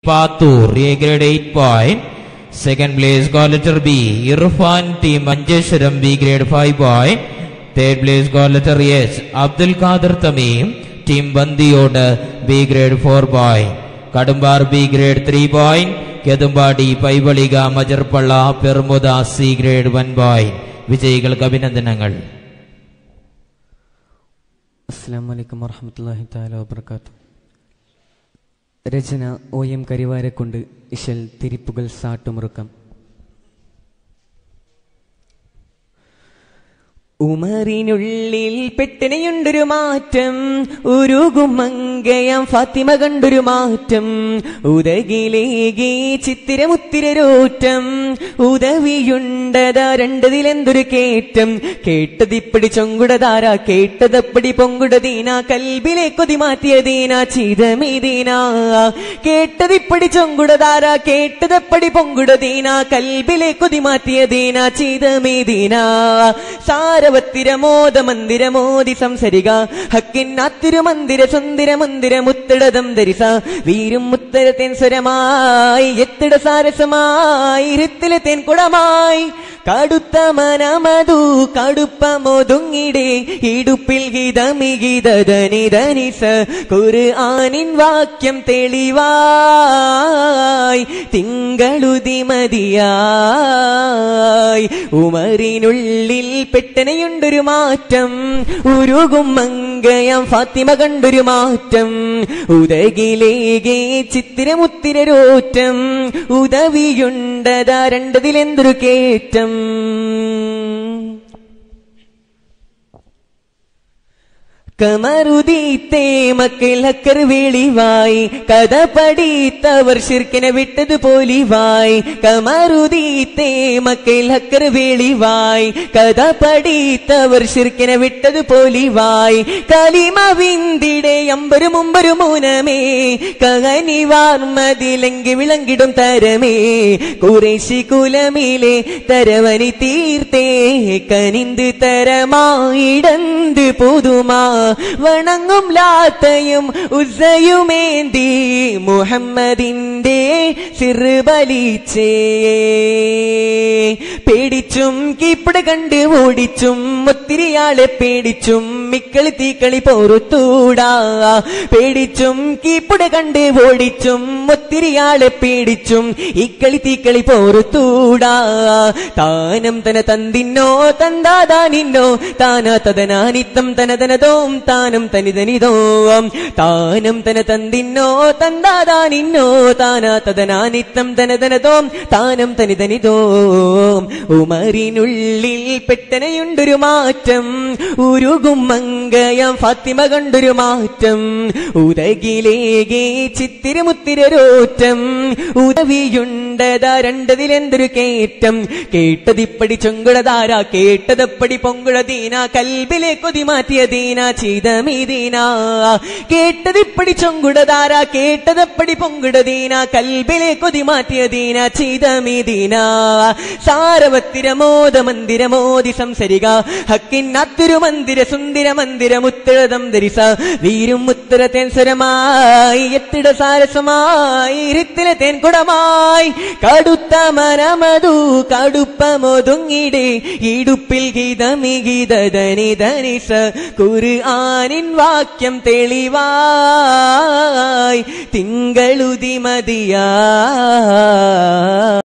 Patur, A grade 8 point. Second place got letter B. Irfan team Manjesharam B grade 5 point. Third place got letter S. Abdul Qadir Tamim team Bandiyoda B grade 4 point. Kadumbar B grade 3 point. Kedumbadi Paibaliga Majarpalla Permuda C grade 1 point. വിജയികൾക്ക് അഭിനന്ദനങ്ങൾ അസ്സാം വലൈക്കും വറഹമത്തല്ലാഹി താല വബർക്കാത്തു രചന O M കരിവാരക്കൊണ്ട് ഇശൽ തിരിപ്പുകൾ സാട്ടുമുറുക്കം ഉമറിനുള്ളിൽ പെട്ടനെയുണ്ടൊരു മാറ്റം ഉരുകും മങ്കയാം ഫാത്തിമ കണ്ടൊരു മാറ്റം ഉദകിലേകി ചിത്തിരമുത്തിരരോറ്റം ഉദവിയുണ്ടതാ രണ്ടതിലെന്തൊരു കേറ്റം കേട്ടതിപ്പടി ചൊങ്കുടതാര കേട്ടതപ്പടി പൊങ്കുടതീന കൽബിലെ കൊതി മാറ്റിയതീന ചിതമീതീന കേട്ടതിപ്പടി ചൊങ്കുടതാര കേട്ടതപ്പടി പൊങ്കുടതീന കൽബിലെ കൊതി മാറ്റിയതീന ചിതമീതീന സാരവത്തിരമോദ മന്ദിരമോദി സംസരിക ഹക്കിന്നാത്തിരു മന്ദിര സുന്ദര മന്ദിര മുത്തടതം ധരിസ വീരും മുത്തരത്തേൻ സ്വരമായി എത്തിട സാരസമായി ഹൃത്തിലെ തേൻ കുടമായി കടുത്ത മനമതു കടുപ്പമൊതുങ്ങിടെ ഇടുപ്പിൽ ഗീതമിഗീതനി ധനിസ കുറ് ആനിൻ വാക്യം തെളിവായി തിങ്കളുതി മതിയായി ഉമറിനുള്ളിൽ പെട്ടനെയുണ്ടൊരു മാറ്റം ഉരുകും മങ്കയാം ഫാത്തിമ കണ്ടൊരു മാറ്റം ഉദകിലേകെ ചിത്തിരമുത്തിരരോറ്റം ഉദവിയുണ്ടതാ രണ്ടതിലെന്തൊരു കേറ്റം കമറുദീത്തേ മക്കൾ ഹക്കർ വെളിവായി കഥ പഠിത്തവർ ശിർക്കിനെ വിട്ടത് പോലിവായി കമറുദീത്തേ മക്കൾ ഹക്കർ വെളിവായി കഥ പഠിത്തവർ ശിർക്കിനെ വിട്ടത് പോലിവായി കലിമ വിന്തിടെ അമ്പരു മുമ്പരു മൂനമേ കഹനിവാർമതിലെങ്കി വിളങ്ങിടും തരമേ കുറേശി കുലമിലെ തരവനി തീർത്തേ കനിന്ത് തരമായിടന്ത് പുതുമാ വണങ്ങും ലാത്തയും ഉസയുമേന്തി മുഹമ്മദിന്റെ സിറുബലിച്ചേ പേടിച്ചും കീപ്പിട കണ്ട് ഓടിച്ചും ഒത്തിരിയാളെ പേടിച്ചും മിക്കളി തീക്കളി പോറുത്തൂടാ പേടിച്ചും കീപ്പിട കണ്ട് ഓടിച്ചും ഒത്തിരിയാളെ പേടിച്ചും ഇക്കളി തീക്കളി പോറുത്തൂടാ താനം തന തന്തിന്നോ തന്താതാനിന്നോ താനാ തദനാനിത്തം തനതനതോം താനം തനിതനിതോം താനം തന തന്തിന്നോ തന്താതാനിന്നോ താനാ തദനാനിത്തം തനതനതോം താനം തനിതനിതോം ഉമറിനുള്ളിൽ പെട്ടനെയുണ്ടൊരു മാറ്റം ഉരുകും മങ്കയാം ഫാത്തിമ കണ്ടൊരു മാറ്റം ഉദകിലേകെ ചിത്തിരമുത്തിരരോറ്റം ഉദവിയുണ്ടതാ രണ്ടതിലെന്തൊരു കേറ്റം കേട്ടതിപ്പടി ചൊങ്കുളതാര കേട്ടതപ്പടി പൊങ്കുളതീന കൽബിലെ കൊതി മാറ്റിയതീന ചെയ്തമീതീന കേട്ടതിപ്പടി ചൊങ്കുടതാര കേട്ടതപ്പടി പൊങ്കുടതീന കൽബിലെ കൊതി മാറ്റിയതീന ചെയ്തമീതീന സാരവത്തിരമോദ മന്ദിരമോദി സംസരിക ഹക്കിന്നാത്തിരു മന്ദിര സുന്ദര മന്ദിര മുത്തഴതം ധരിസ വീരും മുത്തര തേൻ സ്വരമായി എത്തിട സാരസമായി ഹൃത്തിലെ തേൻ കുടമായി കടുത്ത മനമതു കടുപ്പമൊതുങ്ങിടെ ഇടുപ്പിൽ ഗീതമിഗീതനി ധനിസ കുറ് ആനിൻ വാക്യം തെളിവായി തിങ്കളുതി മതിയായി